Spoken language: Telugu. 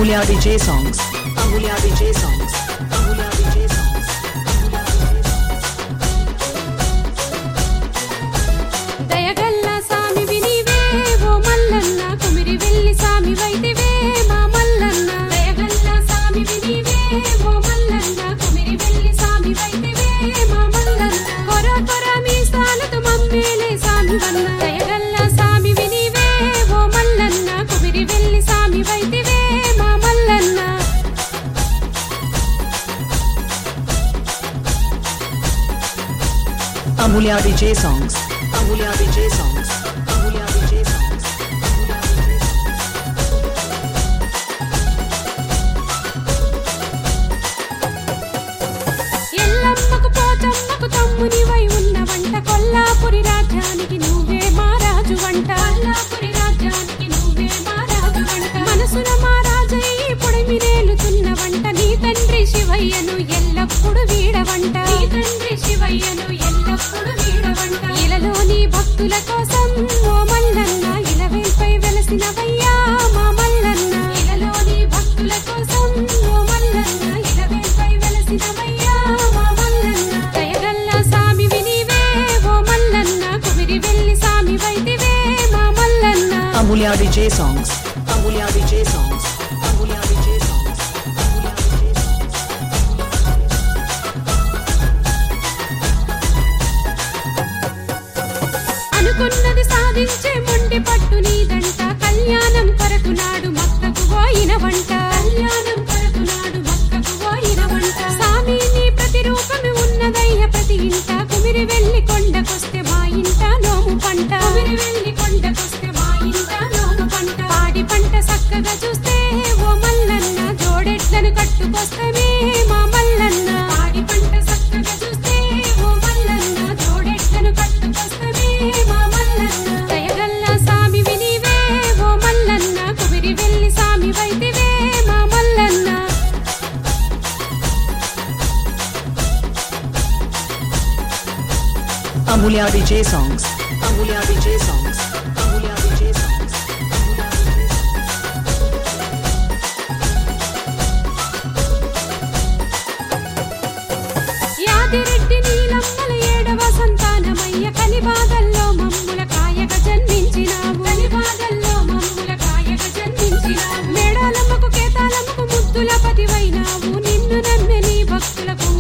Amulya DJ songs. Amulya DJ songs. Amulya DJ songs. దయగల్ల సామి వినివే ఓ మల్లన్న కుమిరి వెళ్ళి సామి వైదివే మా మల్లన్న దయగల్ల సామి వినివే ఓ మల్లన్న కుమిరి వెళ్ళి సామి వైదివే మా మల్లన్న కొర కొర మీ సాలతు మమ్మేలే సామి వన్న దయగల్ల సామి వినివే ఓ మల్లన్న కుమిరి వెళ్ళి సామి వైదివే మా Mallanna Amulya DJ songs. Amulya DJ songs. Amulya DJ songs. ఎల్లమ్మకు పోచమ్మకు తమ్మునివై ఉన్న వంట కొల్లాపురి రాజ్యానికి నువ్వే మా రాజు వంట కొల్లాపురి రాజ్యానికి నువ్వే మా రాజు వంట మనసున మా రాజయ్య పొడిమి రేలుతున్న వంట నీ తండ్రి శివయ్యను ఎల్లప్పుడు వీడవంట నీ తండ్రి శివయ్యను ఎల్లప్పుడు వీడవంట ఇలలోని భక్తుల కోసం ఓ మల్లన్న ఇలవేల్పై వెలసినవయ్యా మా మల్లన్న ఇలలోని భక్తుల కోసం ఓ మల్లన్న ఇలవేల్పై వెలసినవయ్యా మా మల్లన్న దయగల్ల సామి వినివే ఓ మల్లన్న కుమిరి వెళ్ళి సామి వైదివే మా Mallanna Amulya DJ songs. Amulya DJ songs. Amulya DJ songs. Amulya DJ songs. అనుకున్నది సాధించే మొండి పట్టు నీదంట కళ్యాణం కొరకు నాడు మక్కకు పోయిన వంట కళ్యాణం కొరకు నాడు మక్కకు పోయిన వంట సామి నీ ప్రతిరూపమే ఉన్నదయ్య ప్రతి ఇంట కుమిరి వెళ్ళి కొండకొస్తే మా ఇంట నోము పంట కుమిరి వెళ్ళి కొండకొస్తే మా ఇంట నోము పంట పాడి పంట చక్కగా చూస్తే ఓ మల్లన్న జోడెట్లను కట్టుకొస్తమే మా మల్లన్న పాడి పంట చక్కగా చూస్తే ఓ మల్లన్న జోడెట్లను కట్టుకొస్తమే మా మల్లన్న దయగల్ల సామి వినివే ఓ మల్లన్న కుమిరి వెళ్ళి సామి వైదివే మా Mallanna Amulya DJ songs. Amulya DJ songs. Amulya DJ songs. Amulya DJ songs. Yadireddy నీలమ్మల ఏడవ సంతానమయ్య కలిబాగల్లో మమ్ముల కాయక జన్మించినావు కలిబాగల్లో మమ్ముల కాయక జన్మించినావు మేడాలమ్మకు కేతాలమ్మకు ముద్దుల పతివైనావు నిన్ను నమ్మె నీ భక్తులకు